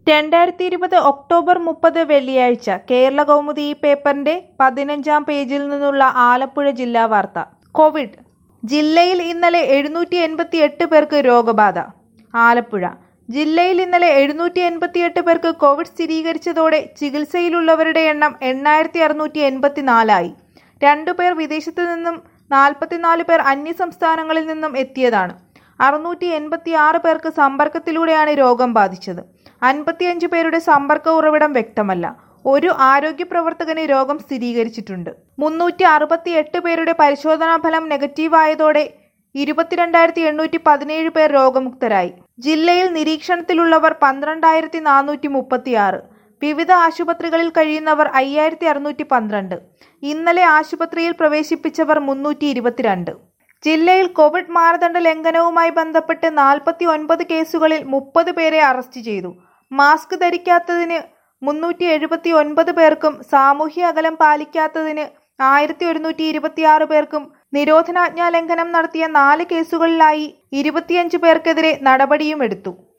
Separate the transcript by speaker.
Speaker 1: രണ്ടായിരത്തി ഇരുപത് ഒക്ടോബർ മുപ്പത് വെള്ളിയാഴ്ച കേരള കൗമുദി ഈ പേപ്പറിന്റെ പതിനഞ്ചാം പേജിൽ നിന്നുള്ള ആലപ്പുഴ ജില്ലാ വാർത്ത കോവിഡ് ജില്ലയിൽ ഇന്നലെ എഴുന്നൂറ്റി എൺപത്തി എട്ട് പേർക്ക് രോഗബാധ ആലപ്പുഴ ജില്ലയിൽ ഇന്നലെ എഴുന്നൂറ്റി എൺപത്തിയെട്ട് പേർക്ക് കോവിഡ് സ്ഥിരീകരിച്ചതോടെ ചികിത്സയിലുള്ളവരുടെ എണ്ണം എണ്ണായിരത്തി അറുന്നൂറ്റി എൺപത്തിനാലായി രണ്ടുപേർ വിദേശത്തു നിന്നും നാൽപ്പത്തിനാല് പേർ അന്യസംസ്ഥാനങ്ങളിൽ നിന്നും എത്തിയതാണ് അറുന്നൂറ്റി എൺപത്തി ആറ് പേർക്ക് സമ്പർക്കത്തിലൂടെയാണ് രോഗം ബാധിച്ചത് അൻപത്തിയഞ്ച് പേരുടെ സമ്പർക്ക ഉറവിടം വ്യക്തമല്ല ഒരു ആരോഗ്യ പ്രവർത്തകന് രോഗം സ്ഥിരീകരിച്ചിട്ടുണ്ട് മുന്നൂറ്റി അറുപത്തി എട്ട് പേരുടെ പരിശോധനാ ഫലം നെഗറ്റീവായതോടെ ഇരുപത്തിരണ്ടായിരത്തി എണ്ണൂറ്റി പതിനേഴ് പേർ രോഗമുക്തരായി ജില്ലയിൽ നിരീക്ഷണത്തിലുള്ളവർ പന്ത്രണ്ടായിരത്തി നാനൂറ്റി മുപ്പത്തിയാറ് വിവിധ ആശുപത്രികളിൽ കഴിയുന്നവർ അയ്യായിരത്തി അറുന്നൂറ്റി പന്ത്രണ്ട് ഇന്നലെ ആശുപത്രിയിൽ പ്രവേശിപ്പിച്ചവർ മുന്നൂറ്റി ഇരുപത്തിരണ്ട് ജില്ലയിൽ കോവിഡ് മാനദണ്ഡ ലംഘനവുമായി ബന്ധപ്പെട്ട് നാൽപ്പത്തി ഒൻപത് കേസുകളിൽ മുപ്പത് പേരെ അറസ്റ്റ് ചെയ്തു മാസ്ക് ധരിക്കാത്തതിന് മുന്നൂറ്റി എഴുപത്തി ഒൻപത് പേർക്കും സാമൂഹ്യ അകലം പാലിക്കാത്തതിന് ആയിരത്തി ഒരുന്നൂറ്റി ഇരുപത്തിയാറ് പേർക്കും നിരോധനാജ്ഞാ ലംഘനം നടത്തിയ നാല് കേസുകളിലായി ഇരുപത്തിയഞ്ച് പേർക്കെതിരെ നടപടിയും എടുത്തു